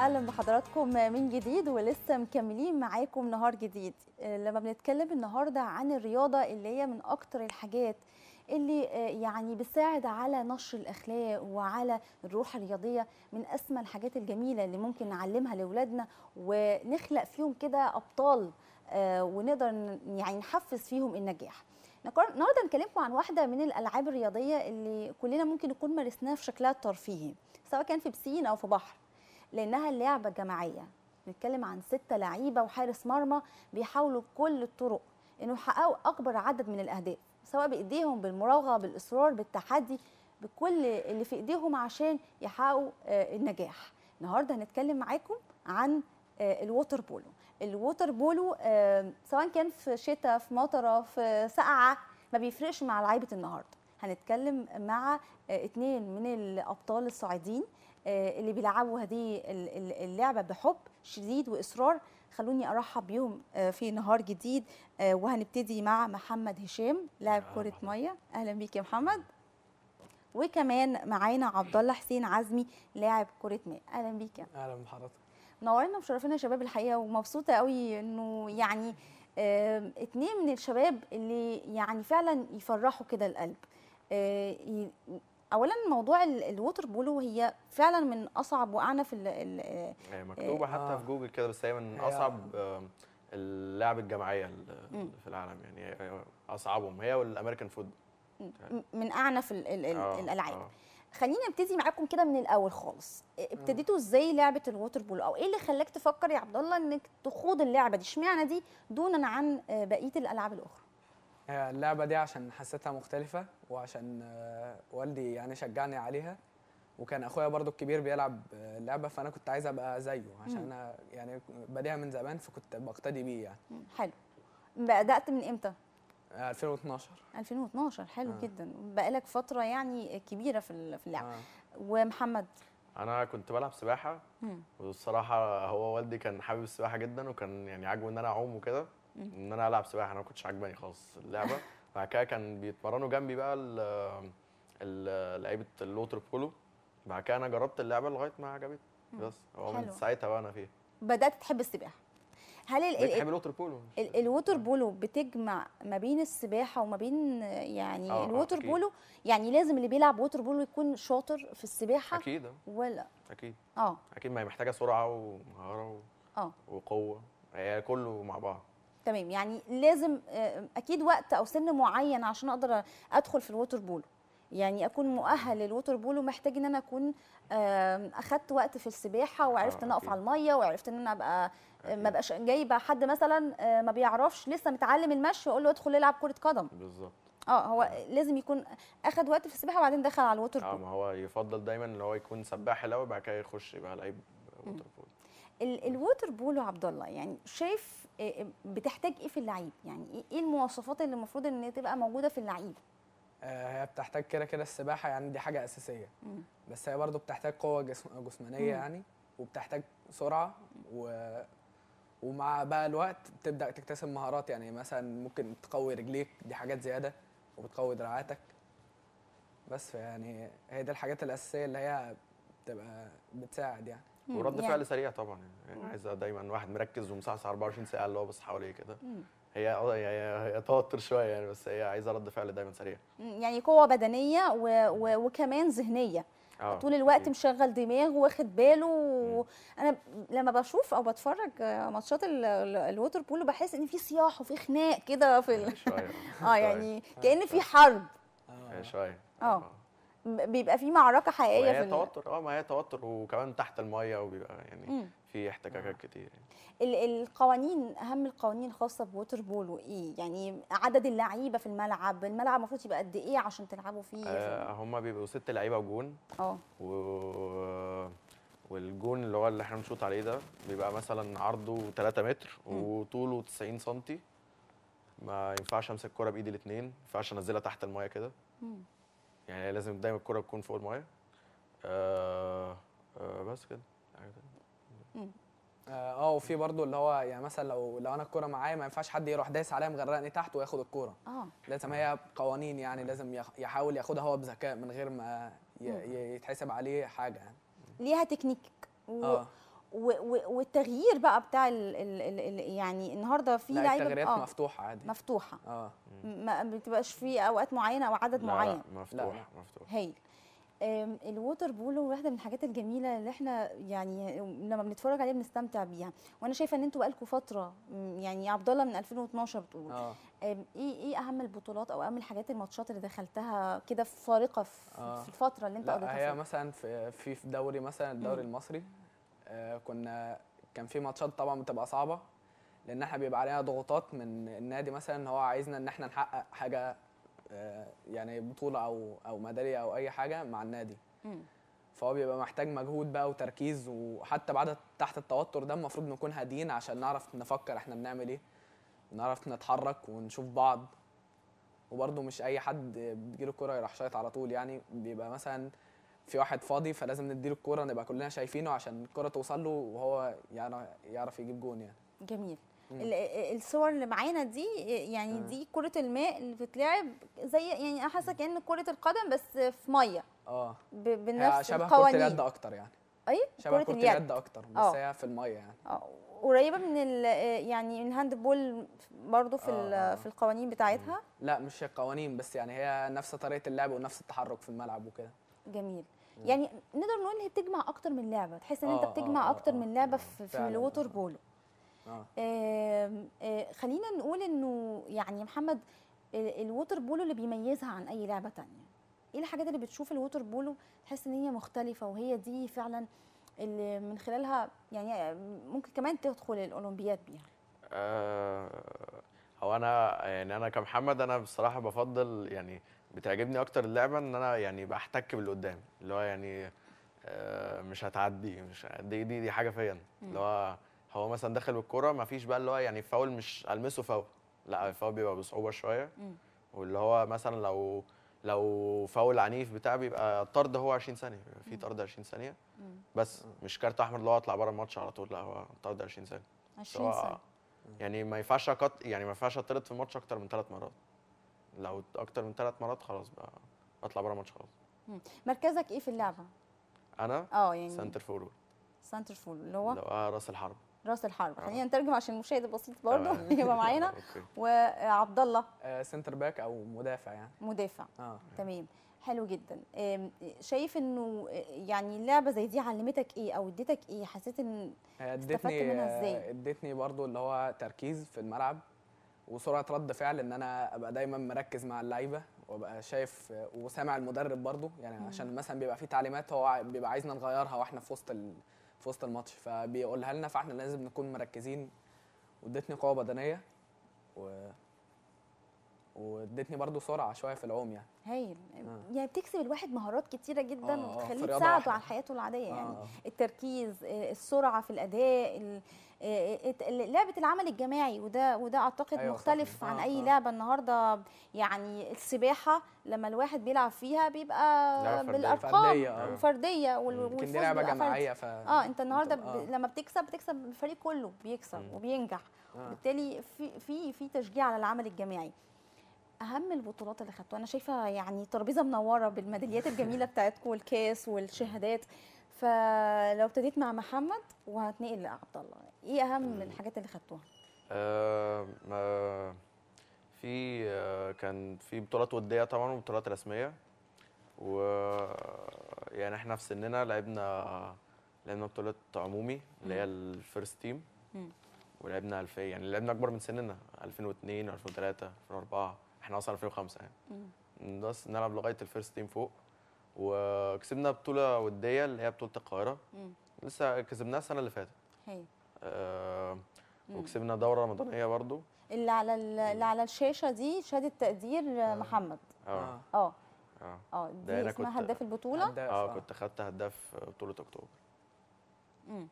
اهلا بحضراتكم من جديد ولسه مكملين معاكم نهار جديد لما بنتكلم النهارده عن الرياضه اللي هي من اكتر الحاجات اللي يعني بتساعد على نشر الاخلاق وعلى الروح الرياضيه من اسمى الحاجات الجميله اللي ممكن نعلمها لاولادنا ونخلق فيهم كده ابطال ونقدر يعني نحفز فيهم النجاح النهارده هنكلمكم عن واحده من الالعاب الرياضيه اللي كلنا ممكن نكون مارسناها في شكلها الترفيهي سواء كان في بسين او في بحر لانها لعبه جماعيه بنتكلم عن ستة لعيبه وحارس مرمى بيحاولوا بكل الطرق انه يحققوا اكبر عدد من الاهداف سواء بايديهم بالمراوغه بالاصرار بالتحدي بكل اللي في ايديهم عشان يحققوا النجاح النهارده هنتكلم معاكم عن الووتر بولو الووتر بولو سواء كان في شتاء في مطره في سقعه ما بيفرقش مع لعيبه النهارده هنتكلم مع اتنين من الابطال الصاعدين اللي بيلعبوا هذه اللعبه بحب شديد واصرار خلوني ارحب بيهم في نهار جديد وهنبتدي مع محمد هشام لاعب كره ميه اهلا بيك يا محمد وكمان معانا عبد الله حسين عزمي لاعب كره ماء اهلا بيك يا اهلا بحضرتك منورنا ومشرفينا يا شباب الحقيقه ومبسوطه قوي انه يعني اه اتنين من الشباب اللي يعني فعلا يفرحوا كده القلب اه اولا موضوع الووتر بولو هي فعلا من اصعب واعنف ال هي مكتوبه حتى آه. في جوجل كده بس هي من اصعب اللعب الجماعيه اللي في العالم يعني اصعبهم هي والامريكان فود من اعنف ال ال آه. الالعاب آه. خلينا نبتدي معاكم كده من الاول خالص ابتديتوا ازاي لعبه الووتر بولو او ايه اللي خلاك تفكر يا عبد الله انك تخوض اللعبه دي اشمعنى دي دونا عن بقيه الالعاب الاخرى اللعبه دي عشان حسيتها مختلفه وعشان والدي يعني شجعني عليها وكان اخويا برضو الكبير بيلعب اللعبه فانا كنت عايز ابقى زيه عشان انا يعني بادئها من زمان فكنت بقتدي بيه يعني حلو بدات من امتى 2012 2012 حلو آه. جدا بقالك فتره يعني كبيره في في اللعب آه. ومحمد انا كنت بلعب سباحه والصراحه هو والدي كان حابب السباحه جدا وكان يعني عاجبه ان انا اعوم وكده ان انا العب سباحه انا ما كنتش عاجباني خالص اللعبه بعد كده كان بيتمرنوا جنبي بقى لعيبه الووتر بولو بعد كده انا جربت اللعبه لغايه ما عجبتني بس هو من ساعتها بقى انا فيها بدات تحب السباحه هل ال بتحب الووتر بولو ال الووتر بولو بتجمع ما بين السباحه وما بين يعني آه الووتر أكيد. بولو يعني لازم اللي بيلعب ووتر بولو يكون شاطر في السباحه اكيد ولا اكيد اه اكيد ما هي محتاجه سرعه ومهاره و... اه وقوه هي كله مع بعض تمام يعني لازم اكيد وقت او سن معين عشان اقدر ادخل في الووتر بولو يعني اكون مؤهل للووتر بولو محتاج ان انا اكون اخدت وقت في السباحه وعرفت ان اقف على الميه وعرفت ان انا ابقى ما بقاش جايبه حد مثلا ما بيعرفش لسه متعلم المشي واقول له ادخل العب كره قدم بالظبط اه هو لازم يكون اخد وقت في السباحه وبعدين دخل على الووتر بولو اه ما هو يفضل دايما ان هو يكون سباح الاول بعد كده يخش يبقى لعيب ووتر بولو الووتر بولو عبد الله يعني شايف بتحتاج ايه في اللعيب يعني ايه المواصفات اللي المفروض ان تبقى موجوده في اللعيب هي بتحتاج كده كده السباحه يعني دي حاجه اساسيه مم. بس هي برضو بتحتاج قوه جسم جسمانيه مم. يعني وبتحتاج سرعه و ومع بقى الوقت تبدا تكتسب مهارات يعني مثلا ممكن تقوي رجليك دي حاجات زياده وبتقوي دراعاتك بس يعني هي دي الحاجات الاساسيه اللي هي بتبقى بتساعد يعني ورد يعني. فعل سريع طبعا يعني عايزه دايما واحد مركز ومصحصح 24 ساعه اللي هو بس حواليه كده هي هي هي توتر شويه يعني بس هي عايزه رد فعل دايما سريع يعني قوه بدنيه و... و... وكمان ذهنيه أوه. طول الوقت مشغل دماغه واخد باله و... انا لما بشوف او بتفرج ماتشات الووتر بولو بحس ان في صياح وفي خناق كده في ال... شويه اه يعني كان في حرب شويه اه بيبقى في معركه حقيقيه في توتر اه ما هي توتر وكمان تحت الميه وبيبقى يعني مم. في احتكاكات كتير يعني. القوانين اهم القوانين الخاصه بووتر بولو ايه يعني عدد اللعيبه في الملعب الملعب المفروض يبقى قد ايه عشان تلعبوا فيه آه هم بيبقوا ست لعيبه وجون اه و... والجون اللي هو اللي احنا بنشوط عليه ده بيبقى مثلا عرضه 3 متر وطوله 90 سم ما ينفعش امسك الكوره بايدي الاثنين ما ينفعش انزلها تحت المايه كده يعني لازم دايما الكوره تكون فوق المايه آه آه بس كده اه وفي برضو اللي هو يعني مثلا لو لو انا الكوره معايا ما ينفعش حد يروح دايس عليا مغرقني تحت وياخد الكوره اه لازم هي قوانين يعني لازم يحاول ياخدها هو بذكاء من غير ما يتحسب عليه حاجه يعني ليها تكنيك و... اه و- و- والتغيير بقى بتاع ال ال ال ال يعني النهارده في لا لعيبه التغييرات آه، مفتوحه عادي مفتوحه اه ما بتبقاش في اوقات معينه او عدد لا معين لا مفتوح مفتوح هايل آم، الووتر بولو واحده من الحاجات الجميله اللي احنا يعني لما بنتفرج عليها بنستمتع بيها وانا شايفه ان انتوا بقالكم فتره م، يعني عبد الله من 2012 بتقول اه آم، ايه ايه اهم البطولات او اهم الحاجات الماتشات اللي دخلتها كده فارقه في, آه. في الفتره اللي انت لا قضيتها هي فيها مثلا في في في دوري مثلا الدوري مم. المصري آه كنا كان في ماتشات طبعا بتبقى صعبه لان احنا بيبقى علينا ضغوطات من النادي مثلا ان هو عايزنا ان احنا نحقق حاجه آه يعني بطوله او او ميداليه او اي حاجه مع النادي مم. فهو بيبقى محتاج مجهود بقى وتركيز وحتى بعد تحت التوتر ده المفروض نكون هاديين عشان نعرف نفكر احنا بنعمل ايه نعرف نتحرك ونشوف بعض وبرضه مش اي حد بتجيله الكوره يروح شايط على طول يعني بيبقى مثلا في واحد فاضي فلازم نديله الكوره نبقى كلنا شايفينه عشان الكوره توصل له وهو يعرف يعرف يجيب جون يعني جميل مم. ال- ال- الصور اللي معانا دي يعني آه. دي كرة الماء اللي بتتلعب زي يعني انا حاسه كأن كرة القدم بس في ميه اه ب- هي بنفس شبه كرة القوانين اليد اكتر يعني اي شبه كرة كرة اليد اليد اكتر بس آه. هي في الميه يعني آه، قريبه من ال يعني من الهاند بول برضه في ال- آه، آه. في القوانين بتاعتها لا مش القوانين بس يعني هي نفس طريقه اللعب ونفس التحرك في الملعب وكده جميل يعني نقدر نقول ان هي بتجمع اكتر من لعبه تحس ان انت آه، آه، بتجمع آه، اكتر آه، من لعبه آه، في, في فعلاً، الووتر آه. بولو اه آم، آه، خلينا نقول انه يعني يا محمد ال- الووتر بولو اللي بيميزها عن اي لعبه تانية ايه الحاجات اللي بتشوف الووتر بولو تحس ان هي مختلفه وهي دي فعلا اللي من خلالها يعني ممكن كمان تدخل الاولمبياد بيها آه، هو انا يعني انا كمحمد انا بصراحه بفضل يعني بتعجبني اكتر اللعبه ان انا يعني بحتك باللي قدام اللي هو يعني آه، مش هتعدي مش دي دي دي حاجه فيا أنا. اللي هو هو مثلا داخل بالكوره ما فيش بقى اللي هو يعني فاول مش المسه فاول لا الفاول بيبقى بصعوبه شويه مم. واللي هو مثلا لو لو فاول عنيف بتاع بيبقى طرد هو 20 ثانيه بيبقى في طرد 20 ثانيه مم. بس مش كارت احمر اللي هو اطلع بره الماتش على طول لا هو طرد 20 ثانيه 20 سواء- سنه يعني ما ينفعش أقط... يعني ما ينفعش اطرد في الماتش اكتر من ثلاث مرات لو اكتر من ثلاث مرات خلاص بقى اطلع بره الماتش خلاص مركزك ايه في اللعبه انا اه يعني سنتر فورورد سنتر فول اللي هو اللي هو راس الحرب راس الحرب آه. خلينا نترجم عشان المشاهد البسيط برضه تمام. يبقى معانا اوكي وعبد الله آه، سنتر باك او مدافع يعني مدافع اه تمام حلو جدا آم، شايف انه يعني اللعبه زي دي علمتك ايه او اديتك ايه حسيت ان هي استفدت ادتني منها إزاي؟ آه، ادتني برضو اللي هو تركيز في الملعب وسرعه رد فعل ان انا ابقى دايما مركز مع اللعيبه وابقى شايف آه، وسامع المدرب برضو يعني عشان مثلا بيبقى في تعليمات هو ع- بيبقى عايزنا نغيرها واحنا في وسط ال... في وسط الماتش فبيقولها لنا فاحنا لازم نكون مركزين وادتني قوه بدنيه و وادتني برضو سرعه شويه في العوم يعني هايل آه. يعني بتكسب الواحد مهارات كتيره جدا آه، آه، في تخليه رياضة تساعده واحدة. على حياته العاديه يعني آه. التركيز آه، السرعه في الاداء ال- آه، الت- لعبه العمل الجماعي وده وده اعتقد أيوة مختلف صح. عن آه، اي آه. لعبه النهارده يعني السباحه لما الواحد بيلعب فيها بيبقى لعبة فردية. بالارقام فردية، آه. وفرديه وال- مم. لكن والفوز دي لعبه بيبقى فردي. جماعيه ف اه انت النهارده بتبقى- ب... لما بتكسب بتكسب الفريق كله بيكسب مم. وبينجح آه. بالتالي في في في تشجيع على العمل الجماعي اهم البطولات اللي خدتوها انا شايفه يعني ترابيزه منوره بالميداليات الجميله بتاعتكم والكاس والشهادات فلو ابتديت مع محمد وهتنقل لعبد الله ايه اهم الحاجات اللي خدتوها آه ما في آه كان في بطولات وديه طبعا وبطولات رسميه و يعني احنا في سننا لعبنا لعبنا بطولة عمومي اللي هي الفيرست تيم مم. ولعبنا 2000 يعني لعبنا اكبر من سننا 2002 2003 2004 احنا اصلا 2005 يعني بس نلعب لغايه الفيرست تيم فوق وكسبنا بطوله وديه اللي هي بطوله القاهره مم. لسه كسبناها السنه اللي فاتت هي آه مم. وكسبنا دوره رمضانيه برضو اللي على ال- اللي على الشاشه دي شهاده تقدير محمد اه اه اه اه ده دي أنا اسمها كنت- هداف البطوله هداف، اه كنت خدت هداف بطوله اكتوبر مم.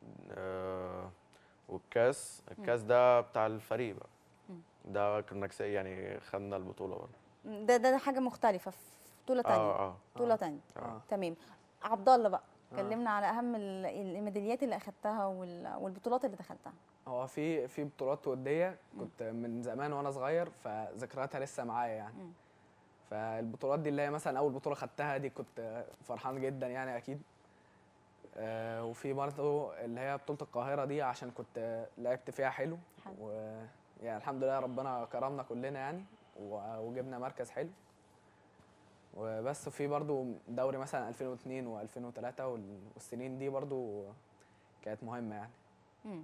آه والكاس الكاس ده بتاع الفريق بقى ده كنا كس- يعني خدنا البطوله برضه ده ده حاجه مختلفه في بطوله تانية اه اه بطوله آه. تانية اه تمام عبد الله بقى آه. كلمنا على اهم ال- الميداليات اللي اخدتها وال- والبطولات اللي دخلتها هو في في بطولات وديه كنت من زمان وانا صغير فذكرياتها لسه معايا يعني مم. فالبطولات دي اللي هي مثلا اول بطوله خدتها دي كنت فرحان جدا يعني اكيد آه، وفي برضه اللي هي بطوله القاهره دي عشان كنت لعبت فيها حلو حلو. ويعني الحمد لله ربنا كرمنا كلنا يعني و- وجبنا مركز حلو وبس في برضه دوري مثلا 2002 و2003 والسنين دي برضه كانت مهمه يعني مم.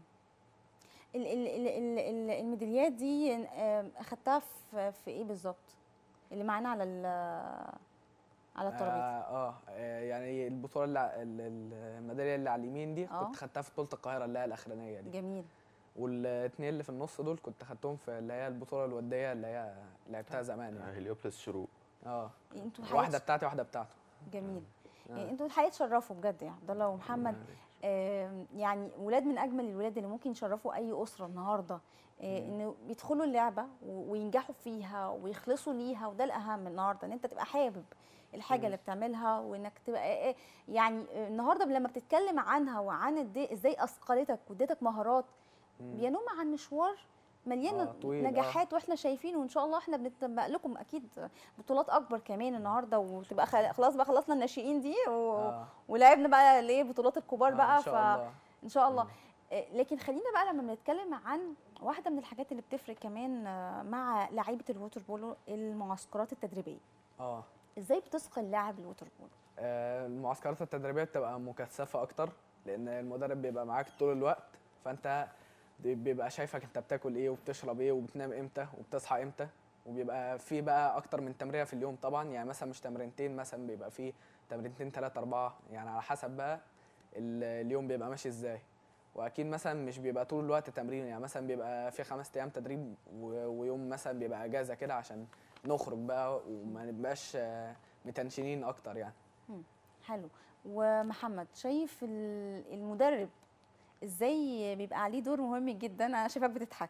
ال- ال- ال- ال- ال- الميداليات دي آم، اخدتها في في ايه بالظبط اللي معانا على ال- على الترابيزه اه آه، يعني البطوله اللي ع- ال- ال- الميداليه اللي على اليمين دي آه. كنت خدتها في بطوله القاهره اللي هي الاخرانيه دي جميل والاثنين اللي في النص دول كنت خدتهم في اللي هي البطوله الوديه اللي هي لعبتها زمان يعني هليوبلس شروق اه انتوا واحده حقيقة بتاعتي واحده بتاعته جميل آه. يعني انتوا الحقيقه تشرفوا بجد يعني عبد الله ومحمد آم، يعني ولاد من اجمل الولاد اللي ممكن يشرفوا اي اسره النهارده آه، مم. انه بيدخلوا اللعبه و- وينجحوا فيها ويخلصوا ليها وده الاهم النهارده ان انت تبقى حابب الحاجه مم. اللي بتعملها وانك تبقى آه، يعني آه، النهارده لما بتتكلم عنها وعن قد إيه- ازاي اثقلتك واديتك مهارات مم. بينم عن مشوار مليان آه، طويل، آه. نجاحات واحنا شايفينه وان شاء الله احنا بنتنبأ لكم اكيد بطولات اكبر كمان النهارده وتبقى خل- خلاص بقى خلصنا الناشئين دي و... اه ولعبنا بقى الايه بطولات الكبار آه، بقى ان شاء الله فان شاء الله مم. آه، لكن خلينا بقى لما بنتكلم عن واحده من الحاجات اللي بتفرق كمان آه، مع لعيبه الووتر بولو المعسكرات التدريبيه اه ازاي بتثقل لاعب الووتر بولو آه، المعسكرات التدريبيه بتبقى مكثفه اكتر لان المدرب بيبقى معاك طول الوقت فانت بي- بيبقى شايفك انت بتاكل ايه وبتشرب ايه وبتنام امتى وبتصحى امتى وبيبقى في بقى اكتر من تمرينه في اليوم طبعا يعني مثلا مش تمرينتين مثلا بيبقى في تمرينتين ثلاثة أربعة يعني على حسب بقى ال- اليوم بيبقى ماشي ازاي واكيد مثلا مش بيبقى طول الوقت تمرين يعني مثلا بيبقى في خمس ايام تدريب و- ويوم مثلا بيبقى اجازه كده عشان نخرج بقى وما نبقاش آه، متنشنين اكتر يعني حلو ومحمد شايف ال- المدرب ازاي بيبقى عليه دور مهم جدا انا شايفاك بتضحك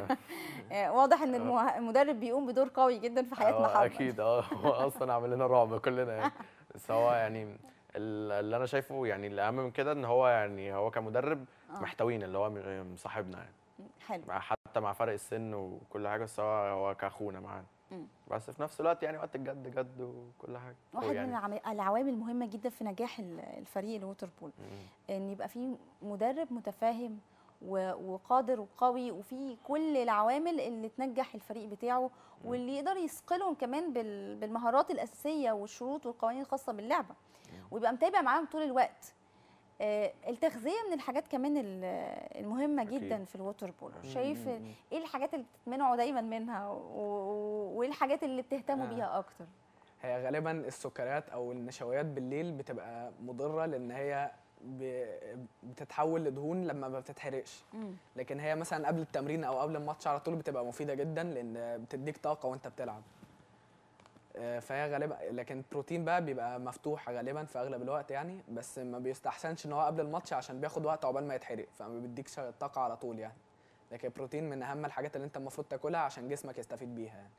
آه، واضح ان المه- المدرب بيقوم بدور قوي جدا في حياه هو محمد اكيد اه هو اصلا عامل لنا رعب كلنا يعني بس هو يعني ال- اللي انا شايفه يعني الاهم من كده ان هو يعني هو كمدرب آه. محتوينا اللي هو م- مصاحبنا يعني حلو مع حتى مع فرق السن وكل حاجه بس هو هو كاخونا معانا مم. بس في نفس الوقت يعني وقت الجد جد وكل حاجه هو واحد من يعني العم- العوامل المهمه جدا في نجاح ال- الفريق الووتر بول مم. ان يبقى فيه مدرب متفاهم و- وقادر وقوي وفي كل العوامل اللي تنجح الفريق بتاعه واللي يقدر يثقلهم كمان بال- بالمهارات الاساسيه والشروط والقوانين الخاصه باللعبه ويبقى متابع معاهم طول الوقت آه، التغذيه من الحاجات كمان ال- المهمه أكيد. جدا في الووتر بولو مم. شايف مم. ايه الحاجات اللي بتتمنعوا دايما منها و- و- وايه الحاجات اللي بتهتموا آه. بيها اكتر هي غالبا السكريات او النشويات بالليل بتبقى مضره لان هي ب- بتتحول لدهون لما ما بتتحرقش مم. لكن هي مثلا قبل التمرين او قبل الماتش على طول بتبقى مفيده جدا لان بتديك طاقه وانت بتلعب آه، فهي غالبا لكن البروتين بقى بيبقى مفتوح غالبا في اغلب الوقت يعني بس ما بيستحسنش ان هو قبل الماتش عشان بياخد وقت عقبال ما يتحرق فما بيديكش طاقه على طول يعني لكن البروتين من اهم الحاجات اللي انت المفروض تاكلها عشان جسمك يستفيد بيها يعني.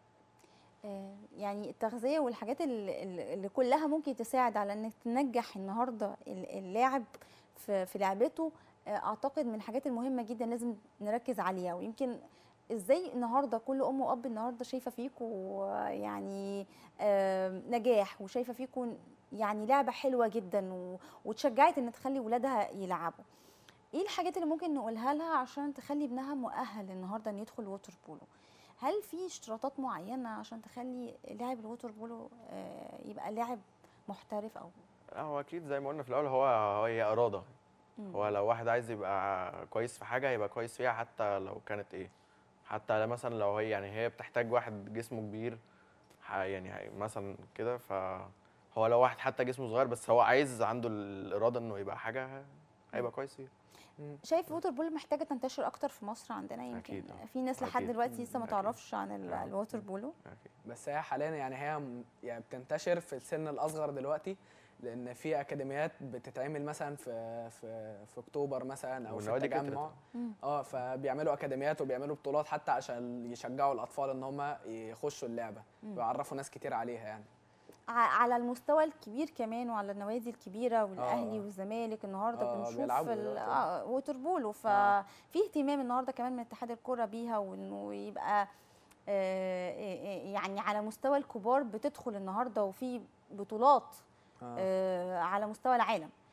آه، يعني التغذية والحاجات اللي, اللي كلها ممكن تساعد على انك تنجح النهارده ال- اللاعب في في لعبته آه، اعتقد من الحاجات المهمة جدا لازم نركز عليها ويمكن ازاي النهارده كل ام واب النهارده شايفه فيكم يعني آه، نجاح وشايفه فيكم يعني لعبه حلوه جدا و- وتشجعت ان تخلي ولادها يلعبوا ايه الحاجات اللي ممكن نقولها لها عشان تخلي ابنها مؤهل النهارده ان يدخل ووتر بولو هل في اشتراطات معينه عشان تخلي لاعب الووتر بولو آه، يبقى لاعب محترف او لا، هو اكيد زي ما قلنا في الاول هو هو هي اراده مم. هو لو واحد عايز يبقى كويس في حاجه يبقى كويس فيها حتى لو كانت ايه حتى مثلا لو هي يعني هي بتحتاج واحد جسمه كبير ح- يعني هي- مثلا كده فهو لو واحد حتى جسمه صغير بس هو عايز عنده الاراده انه يبقى حاجه هيبقى كويس فيها شايف الووتر بولو محتاجه تنتشر اكتر في مصر عندنا يمكن أكيد، آه. في ناس لحد أكيد. دلوقتي لسه ما أكيد. تعرفش عن ال- آه. الووتر بولو أكيد. بس هي حاليا يعني هي م- يعني بتنتشر في السن الاصغر دلوقتي لان في اكاديميات بتتعمل مثلا في في في اكتوبر مثلا او في والنوادي كترت. التجمع مم. اه فبيعملوا اكاديميات وبيعملوا بطولات حتى عشان يشجعوا الاطفال ان هم يخشوا اللعبه مم. ويعرفوا ناس كتير عليها يعني ع- على المستوى الكبير كمان وعلى النوادي الكبيره والاهلي آه. والزمالك النهارده آه، بنشوف بيلعبوا ال- دلوقتي. آه، ووتر بولو آه. ففي اهتمام النهارده كمان من اتحاد الكره بيها وانه يبقى آه، آه، يعني على مستوى الكبار بتدخل النهارده وفي بطولات آه. آه، على مستوى العالم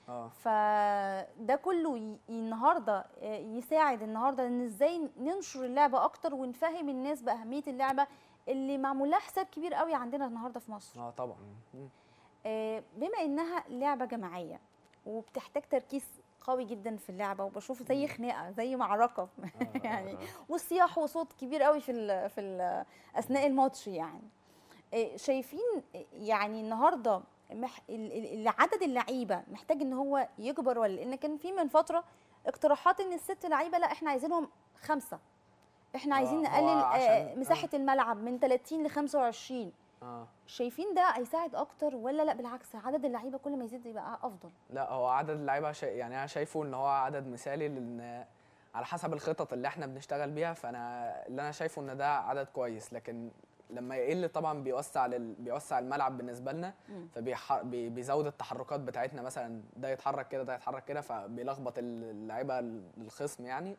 اه فده كله ي- النهارده آه، يساعد النهارده ان ازاي ننشر اللعبه اكتر ونفهم الناس باهميه اللعبه اللي معمول لها حساب كبير قوي عندنا النهارده في مصر اه طبعا مم. آه، بما انها لعبه جماعيه وبتحتاج تركيز قوي جدا في اللعبه وبشوف زي خناقه زي معركه آه، يعني وصياح وصوت كبير قوي في ال في ال اثناء الماتش يعني آه، شايفين يعني النهارده مح ال- ال- ال- عدد اللعيبه محتاج ان هو يكبر ولا لان كان في من فتره اقتراحات ان الست لعيبه لا احنا عايزينهم خمسه احنا آه، عايزين هو نقلل آه، عشان- مساحه الملعب من 30 ل 25 اه شايفين ده هيساعد اكتر ولا لا بالعكس عدد اللعيبه كل ما يزيد يبقى افضل لا هو عدد اللعيبه شا... يعني انا شايفه ان هو عدد مثالي لان على حسب الخطط اللي احنا بنشتغل بيها فانا اللي انا شايفه ان ده عدد كويس لكن لما يقل طبعا بيوسع لل... بيوسع الملعب بالنسبه لنا مم. فبيزود التحركات بتاعتنا مثلا ده يتحرك كده ده يتحرك كده فبيلخبط اللعيبه الخصم يعني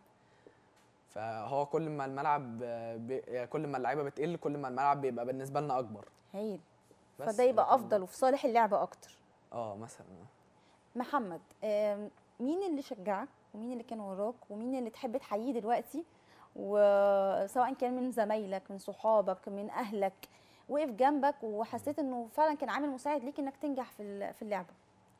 فهو كل ما الملعب بي... يعني كل ما اللعيبه بتقل كل ما الملعب بيبقى بالنسبه لنا اكبر هايل بس فده يبقى لكن- افضل وفي صالح اللعبه اكتر اه مثلا محمد آم، مين اللي شجعك ومين اللي كان وراك ومين اللي تحب تحييه دلوقتي وسواء كان من زمايلك من صحابك من اهلك وقف جنبك وحسيت انه فعلا كان عامل مساعد ليك انك تنجح في ال- في اللعبه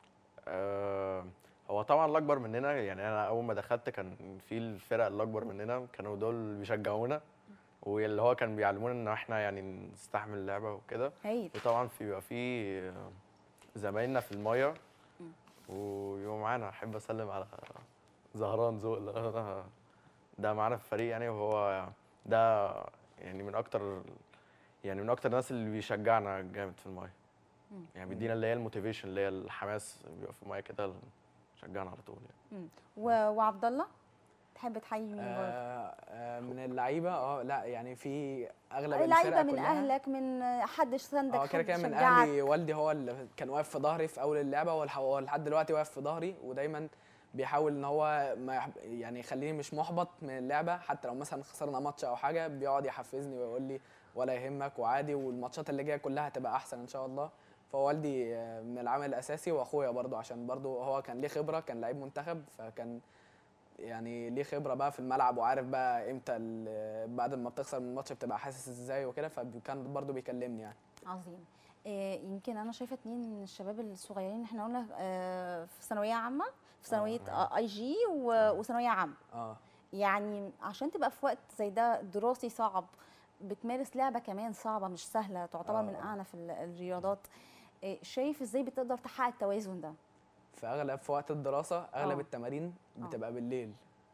آه، هو طبعا الاكبر مننا يعني انا اول ما دخلت كان في الفرق الاكبر مننا كانوا دول بيشجعونا واللي هو كان بيعلمونا ان احنا يعني نستحمل اللعبه وكده هايل وطبعا في بيبقى في زمايلنا في المايه ويبقوا معانا احب اسلم على زهران ذوق ده- ده معانا في الفريق يعني وهو ده يعني من اكتر يعني من اكتر الناس اللي بيشجعنا جامد في المايه مم. يعني بيدينا اللي هي الموتيفيشن اللي هي الحماس بيبقى في المايه كده يشجعنا على طول يعني و- وعبد الله تحب تحيي مين برضه آه آه من اللعيبه اه لا يعني في اغلب لعيبه الفرقه من كلها اهلك من حد سندك اه كده حد كده من شجعك اهلي والدي هو اللي كان واقف في ظهري في اول اللعبه والح- هو لحد دلوقتي واقف في ظهري ودايما بيحاول ان هو ما يح- يعني يخليني مش محبط من اللعبه حتى لو مثلا خسرنا ماتش او حاجه بيقعد يحفزني ويقول لي ولا يهمك وعادي والماتشات اللي جايه كلها هتبقى احسن ان شاء الله فوالدي آه، من العامل الاساسي واخويا برضو عشان برضو هو كان ليه خبره كان لعيب منتخب فكان يعني ليه خبره بقى في الملعب وعارف بقى امتى ال- بعد ما بتخسر من الماتش بتبقى حاسس ازاي وكده فكان برضو بيكلمني يعني عظيم آه، يمكن انا شايفه اتنين من الشباب الصغيرين احنا قلنا آه، في ثانويه عامه في ثانويه آه. اي جي و- وثانويه عامه اه يعني عشان تبقى في وقت زي ده دراسي صعب بتمارس لعبه كمان صعبه مش سهله تعتبر آه. من اعنف ال- الرياضات آه، شايف ازاي بتقدر تحقق التوازن ده في اغلب في وقت الدراسه اغلب آه. التمارين آه. بتبقى بالليل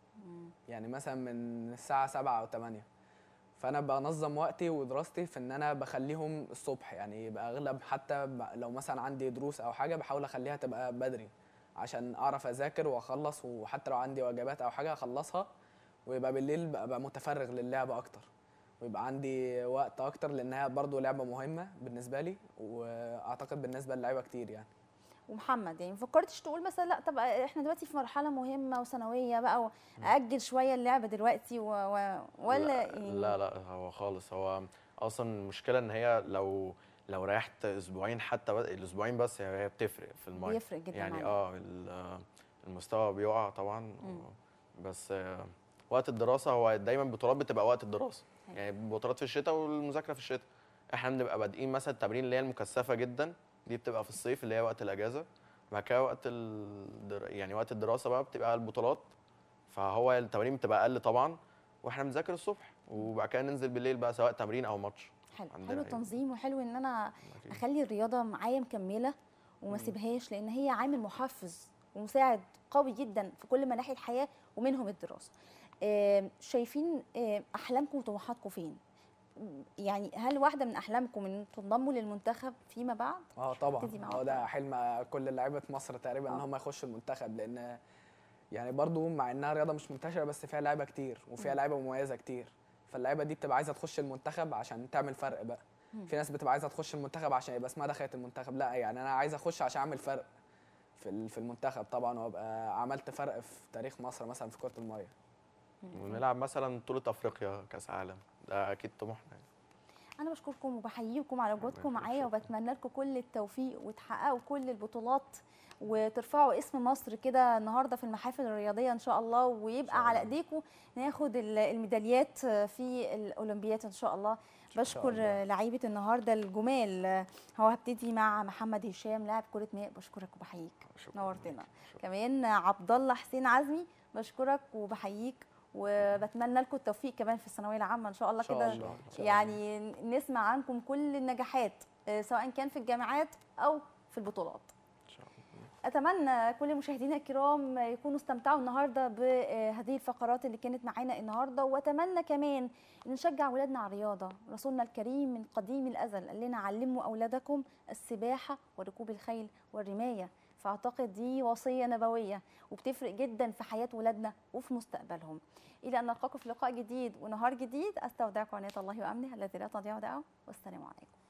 يعني مثلا من الساعه 7 او 8 فانا بنظم وقتي ودراستي في ان انا بخليهم الصبح يعني يبقى اغلب حتى ب- لو مثلا عندي دروس او حاجه بحاول اخليها تبقى بدري عشان اعرف اذاكر واخلص وحتى لو عندي واجبات او حاجه اخلصها ويبقى بالليل بقى بقى متفرغ للعبه اكتر ويبقى عندي وقت اكتر لانها برضو لعبه مهمه بالنسبه لي واعتقد بالنسبه للعيبه كتير يعني ومحمد يعني ما فكرتش تقول مثلا لا طب احنا دلوقتي في مرحله مهمه وثانويه بقى واجل شويه اللعبه دلوقتي و... و... ولا لا, يعني لا لا هو خالص هو اصلا المشكله ان هي لو لو ريحت اسبوعين حتى بس الاسبوعين بس هي هي بتفرق في المايه بيفرق جدا يعني معاك. اه ال- المستوى بيقع طبعا مم. بس آه، وقت الدراسه هو دايما البطولات بتبقى وقت الدراسه أيوة. يعني البطولات في الشتاء والمذاكره في الشتاء احنا بنبقى بادئين مثلا التمارين اللي هي المكثفه جدا دي بتبقى في الصيف اللي هي وقت الاجازه بعد كده وقت الدر... يعني وقت الدراسه بقى بتبقى البطولات فهو التمارين بتبقى اقل طبعا واحنا بنذاكر الصبح وبعد كده ننزل بالليل بقى سواء تمرين او ماتش حلو عندنا حلو أيوة. التنظيم وحلو ان انا أكيد. اخلي الرياضه معايا مكمله وما مم. اسيبهاش لان هي عامل محفز ومساعد قوي جدا في كل مناحي الحياه ومنهم الدراسه آم، شايفين آم، احلامكم وطموحاتكم فين م، يعني هل واحده من احلامكم ان تنضموا للمنتخب فيما بعد اه طبعا ابتدي معاك هو طبعاً. ده حلم كل لعيبه مصر تقريبا ان آه. هم يخشوا المنتخب لان يعني برضو مع انها رياضه مش منتشره بس فيها لعيبه كتير وفيها مم. لعيبه مميزه كتير فاللعيبه دي بتبقى عايزه تخش المنتخب عشان تعمل فرق بقى مم. في ناس بتبقى عايزه تخش المنتخب عشان يبقى اسمها دخلت المنتخب لا يعني انا عايز اخش عشان اعمل فرق في ال- في المنتخب طبعا وابقى عملت فرق في تاريخ مصر مثلا في كره الميه ونلعب مثلا بطوله افريقيا كاس عالم ده اكيد طموحنا يعني. انا بشكركم وبحييكم على وجودكم يخليك، معايا شكراً. وبتمنى لكم كل التوفيق وتحققوا كل البطولات وترفعوا اسم مصر كده النهارده في المحافل الرياضيه ان شاء الله ويبقى على الله. ايديكم ناخد ال- الميداليات في الاولمبيات ان شاء الله بشكر الله. لعيبه النهارده الجمال هو هبتدي مع محمد هشام لاعب كره ماء بشكرك وبحييك شكراً. نورتنا شكراً. كمان عبد الله حسين عزمي بشكرك وبحييك وبتمنى لكم التوفيق كمان في الثانويه العامه ان شاء الله إن شاء كده الله، إن شاء الله. يعني نسمع عنكم كل النجاحات آه، سواء كان في الجامعات او في البطولات إن شاء الله. اتمنى كل مشاهدينا الكرام يكونوا استمتعوا النهارده بهذه الفقرات اللي كانت معانا النهارده واتمنى كمان ان نشجع اولادنا على الرياضه رسولنا الكريم من قديم الازل قال لنا علموا اولادكم السباحه وركوب الخيل والرمايه فاعتقد دي وصيه نبويه وبتفرق جدا في حياه ولادنا وفي مستقبلهم الى ان نلقاكم في لقاء جديد ونهار جديد استودعكم عنايه الله وامنه الذي لا تضيع ودائعه والسلام عليكم